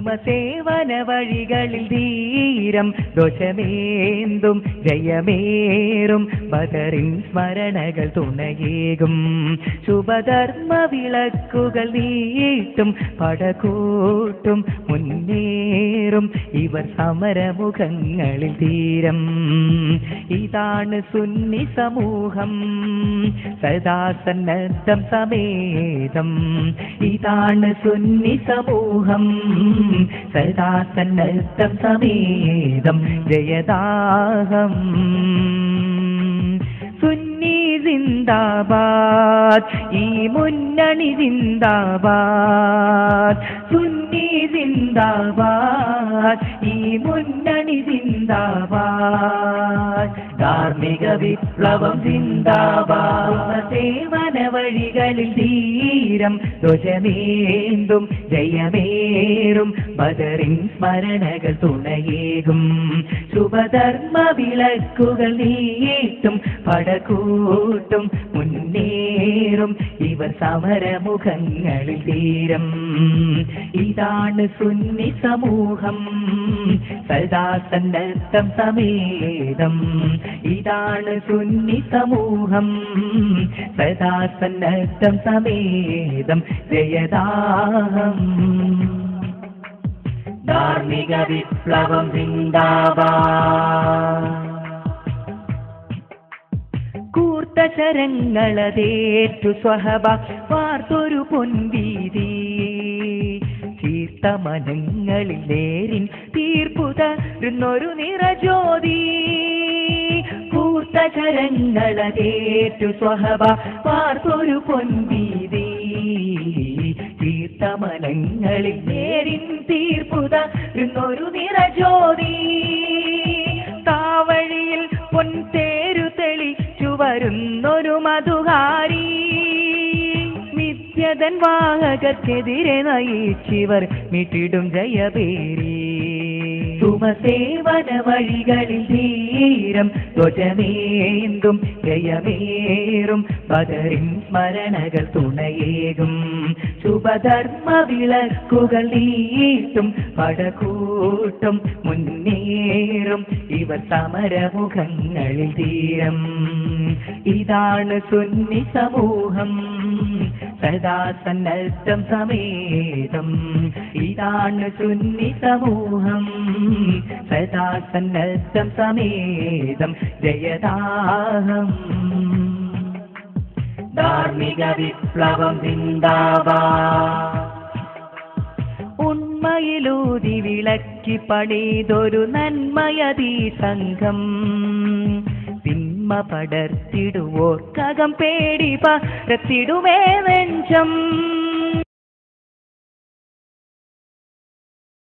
സുമസേവന വഴികളിൽ ധീരം ദോഷമേന്തും ജയമേറും ബദറിൻ സ്മരണകൾ തുണയേകും ശുഭധർമ്മ വിളക്കുകൾ നീട്ടും പടകൂട്ടും മുന്നേറും ഇവർ സമരമുഖങ്ങളിൽ തീരം ഇതാണ് സുന്നി സമൂഹം സദാ സന്നദ്ധം സമേതം ഇതാണ് സുന്നി സമൂഹം സദാ സന്നദ്ധം സമേതം ജയദാഹം സുന്നി സിന്ദാബാദ് ഈ മുന്നണി സിന്ദാബാദ് സുന്നി സിന്ദാബാദ് ഈ മുന്നണി സിന്ദാബാദ് ധാർമ്മിക വിപ്ലവം സിന്ദാബാദ് സേവന വഴികളിൽ ധീരം ദോഷമേന്തും ജയമേറും ബദറിൻ സ്മരണകൾ തുണയേകും ശുഭധർമ്മ വിളക്കുകൾ നീട്ടും പടകൂട്ടും മുന്നേറും ഇവർ സമരമുഖങ്ങളിൽ തീരം ഇതാണ് സുന്നി സമൂഹം സദാ സന്നദ്ധം സമേതം ഇതാണ് സുന്നി സമൂഹം സദാ സന്നദ്ധം സമേതം ജയദാഹം ധാർമ്മിക വിപ്ലവം സിന്ദാബാദ് കൂർത്ത ശരങ്ങളതേറ്റു സ്വഹബ വാർത്തൊരു പൊൻവീതി ചീർത്ത മനങ്ങളിൽ നേരിൻ തീർപ്പുതരുന്നൊരു നിറജ്യോതി കൂർത്ത ശരങ്ങളതേറ്റു സ്വഹബ വാർത്തൊരു പൊൻവീതി ചീർത്ത മനങ്ങളിൽ നേരിൻ തീർപ്പുതരുന്നൊരു നിറജ്യോതി താവഴിയിൽ പൊൻതേരു തെളിച്ചു വരുന്നൊരു മധുഹാരി നിത്യതൻ വാഹകർക്കെതിരെ നയിച്ചിവർ മിട്ടിടും ജയപേരി സുമസേവന വഴികളിൽ ധീരം ധ്വജമേന്തും ജയമേറും ബദറിൻ സ്മരണകൾ തുണയേകും ശുഭധർമ്മ വിളക്കുകൾ നീട്ടും പടകൂട്ടും മുന്നേറും ഇവർ സമരമുഖങ്ങളിൽ തീരം ഇതാണ് സുന്നി സമൂഹം സദാ സന്നദ്ധം സമേതം ഇതാണ് സുന്നി സമൂഹം സദാ സന്നദ്ധം സമേതം ജയദാഹം ധാർമ്മിക വിപ്ലവം സിന്ദാബാദ് ഉണ്മയിലൂതി വിളക്കി പണിതൊരു നന്മയതീ സംഘം തിന്മ പടർത്തിടുവോർക്കകം പേടി പരത്തിടുമേ നെഞ്ചം